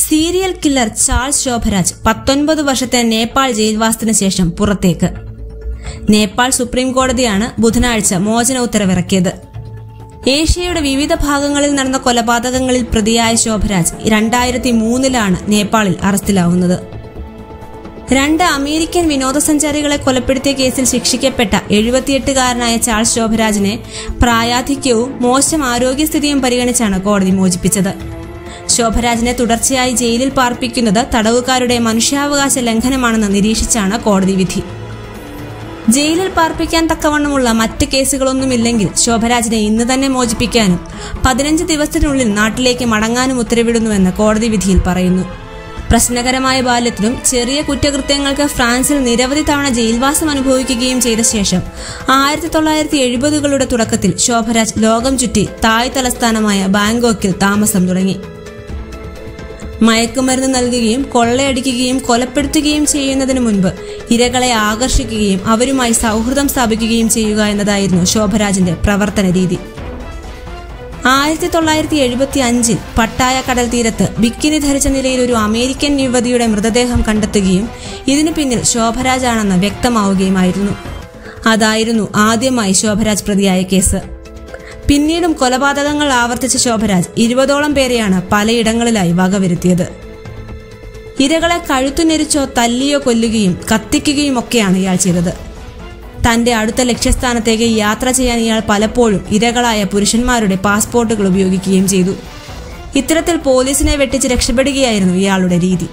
serial killer Charles Sobhraj പത്തൊൻപത് വർഷത്തെ നേപ്പാൾ ജയിൽവാസത്തിന് ശേഷം പുറത്തേക്ക് നേപ്പാൾ സുപ്രീം കോടതിയാണ് ബുധനാഴ്ച മോചന ഉത്തരവിറക്കിയത് ഏഷ്യയുടെ വിവിധ ഭാഗങ്ങളിൽ നടന്ന കൊലപാതകങ്ങളിൽ പ്രതിയായ ശോഭരാജ് രണ്ടായിരത്തി മൂന്നിലാണ് നേപ്പാളിൽ അറസ്റ്റിലാവുന്നത് രണ്ട് അമേരിക്കൻ വിനോദസഞ്ചാരികളെ കൊലപ്പെടുത്തിയ കേസിൽ ശിക്ഷിക്കപ്പെട്ട എഴുപത്തിയെട്ടുകാരനായ ചാൾസ് ശോഭരാജിനെ പ്രായാധിക്യവും മോശം ആരോഗ്യസ്ഥിതിയും പരിഗണിച്ചാണ് കോടതി മോചിപ്പിച്ചത് ശോഭരാജിനെ തുടർച്ചയായി ജയിലിൽ പാർപ്പിക്കുന്നത് തടവുകാരുടെ മനുഷ്യാവകാശ ലംഘനമാണെന്ന് നിരീക്ഷിച്ചാണ് കോടതി വിധി ജയിലിൽ പാർപ്പിക്കാൻ തക്കവണ്ണമുള്ള മറ്റ് കേസുകളൊന്നുമില്ലെങ്കിൽ ശോഭരാജിനെ ഇന്ന് തന്നെ മോചിപ്പിക്കാനും പതിനഞ്ച് ദിവസത്തിനുള്ളിൽ നാട്ടിലേക്ക് മടങ്ങാനും ഉത്തരവിടുന്നുവെന്ന് കോടതി വിധിയിൽ പറയുന്നു പ്രശ്നകരമായ ബാല്യത്തിലും ചെറിയ കുറ്റകൃത്യങ്ങൾക്ക് ഫ്രാൻസിൽ നിരവധി തവണ ജയിൽവാസം അനുഭവിക്കുകയും ചെയ്ത ശേഷം ആയിരത്തി തൊള്ളായിരത്തി എഴുപതുകളുടെ തുടക്കത്തിൽ ശോഭരാജ് ലോകം ചുറ്റി തായ് തലസ്ഥാനമായ ബാങ്കോക്കിൽ താമസം തുടങ്ങി മയക്കുമരുന്ന് നൽകുകയും കൊള്ളയടിക്കുകയും കൊലപ്പെടുത്തുകയും ചെയ്യുന്നതിന് മുൻപ് ഇരകളെ ആകർഷിക്കുകയും അവരുമായി സൗഹൃദം സ്ഥാപിക്കുകയും ചെയ്യുക എന്നതായിരുന്നു ശോഭരാജിന്റെ പ്രവർത്തന രീതി ആയിരത്തി തൊള്ളായിരത്തി എഴുപത്തി അഞ്ചിൽ പട്ടായ കടൽ തീരത്ത് ബിക്കിനി ധരിച്ച നിലയിൽ ഒരു അമേരിക്കൻ യുവതിയുടെ മൃതദേഹം കണ്ടെത്തുകയും ഇതിനു പിന്നിൽ ശോഭരാജാണെന്ന് വ്യക്തമാവുകയുമായിരുന്നു അതായിരുന്നു ആദ്യമായി ശോഭരാജ് പ്രതിയായ കേസ് പിന്നീടും കൊലപാതകങ്ങൾ ആവർത്തിച്ച ശോഭരാജ് ഇരുപതോളം പേരെയാണ് പലയിടങ്ങളിലായി വകവരുത്തിയത് ഇരകളെ കഴുത്തുനെരിച്ചോ തല്ലിയോ കൊല്ലുകയും കത്തിക്കുകയും ഒക്കെയാണ് ഇയാൾ ചെയ്തത് തന്റെ അടുത്ത ലക്ഷ്യസ്ഥാനത്തേക്ക് യാത്ര ചെയ്യാൻ ഇയാൾ പലപ്പോഴും ഇരകളായ പുരുഷന്മാരുടെ പാസ്പോർട്ടുകൾ ഉപയോഗിക്കുകയും ചെയ്തു ഇത്തരത്തിൽ പോലീസിനെ വെട്ടിച്ച് രക്ഷപ്പെടുകയായിരുന്നു ഇയാളുടെ രീതി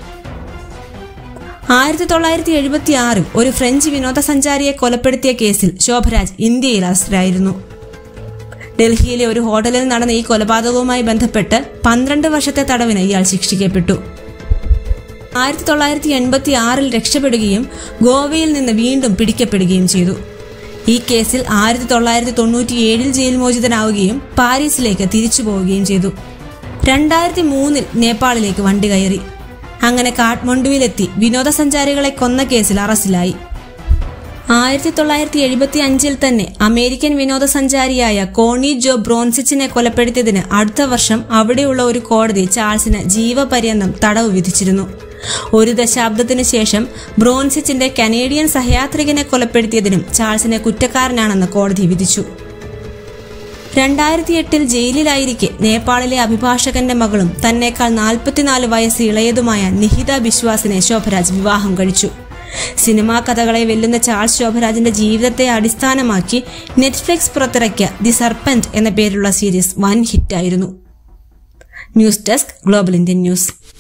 ആയിരത്തി തൊള്ളായിരത്തി എഴുപത്തി ആറിൽ ഒരു ഫ്രഞ്ച് വിനോദസഞ്ചാരിയെ കൊലപ്പെടുത്തിയ കേസിൽ ശോഭരാജ് ഇന്ത്യയിൽ അറസ്റ്റിലായിരുന്നു ഡൽഹിയിലെ ഒരു ഹോട്ടലിൽ നടന്ന ഈ കൊലപാതകവുമായി ബന്ധപ്പെട്ട് പന്ത്രണ്ട് വർഷത്തെ തടവിന് ഇയാൾ ശിക്ഷിക്കപ്പെട്ടു ആയിരത്തി തൊള്ളായിരത്തി എൺപത്തി ആറിൽ രക്ഷപ്പെടുകയും ഗോവയിൽ നിന്ന് വീണ്ടും പിടിക്കപ്പെടുകയും ചെയ്തു ഈ കേസിൽ ആയിരത്തി തൊള്ളായിരത്തി തൊണ്ണൂറ്റിയേഴിൽ ജയിൽ മോചിതനാവുകയും പാരീസിലേക്ക് തിരിച്ചു പോവുകയും ചെയ്തു രണ്ടായിരത്തി മൂന്നിൽ നേപ്പാളിലേക്ക് വണ്ടി കയറി അങ്ങനെ കാഠ്മണ്ഡുവിലെത്തി വിനോദസഞ്ചാരികളെ കൊന്ന കേസിൽ അറസ്റ്റിലായി ആയിരത്തി തൊള്ളായിരത്തി എഴുപത്തി അഞ്ചിൽ തന്നെ അമേരിക്കൻ വിനോദസഞ്ചാരിയായ കോണി ജോ ബ്രോൺസിച്ചിനെ കൊലപ്പെടുത്തിയതിന് അടുത്ത വർഷം അവിടെയുള്ള ഒരു കോടതി ചാൾസിന് ജീവപര്യന്തം തടവ് വിധിച്ചിരുന്നു ഒരു ദശാബ്ദത്തിനു ശേഷം ബ്രോൺസിച്ചിന്റെ കനേഡിയൻ സഹയാത്രികനെ കൊലപ്പെടുത്തിയതിനും ചാൾസിനെ കുറ്റക്കാരനാണെന്ന് കോടതി വിധിച്ചു രണ്ടായിരത്തി എട്ടിൽ ജയിലിലായിരിക്കെ നേപ്പാളിലെ അഭിഭാഷകന്റെ മകളും തന്നേക്കാൾ നാൽപ്പത്തിനാല് വയസ്സ് ഇളയതുമായ നിഹിത ബിശ്വാസിനെ ശോഭരാജ് വിവാഹം കഴിച്ചു സിനിമാ കഥകളെ വെല്ലുന്ന ചാൾസ് ശോഭരാജിന്റെ ജീവിതത്തെ അടിസ്ഥാനമാക്കി നെറ്റ്ഫ്ലിക്സ് പുറത്തിറക്കിയ ദി സർപ്പന്റ് എന്ന പേരിലുള്ള സീരീസ് വൻ ഹിറ്റായിരുന്നു news desk global Indian news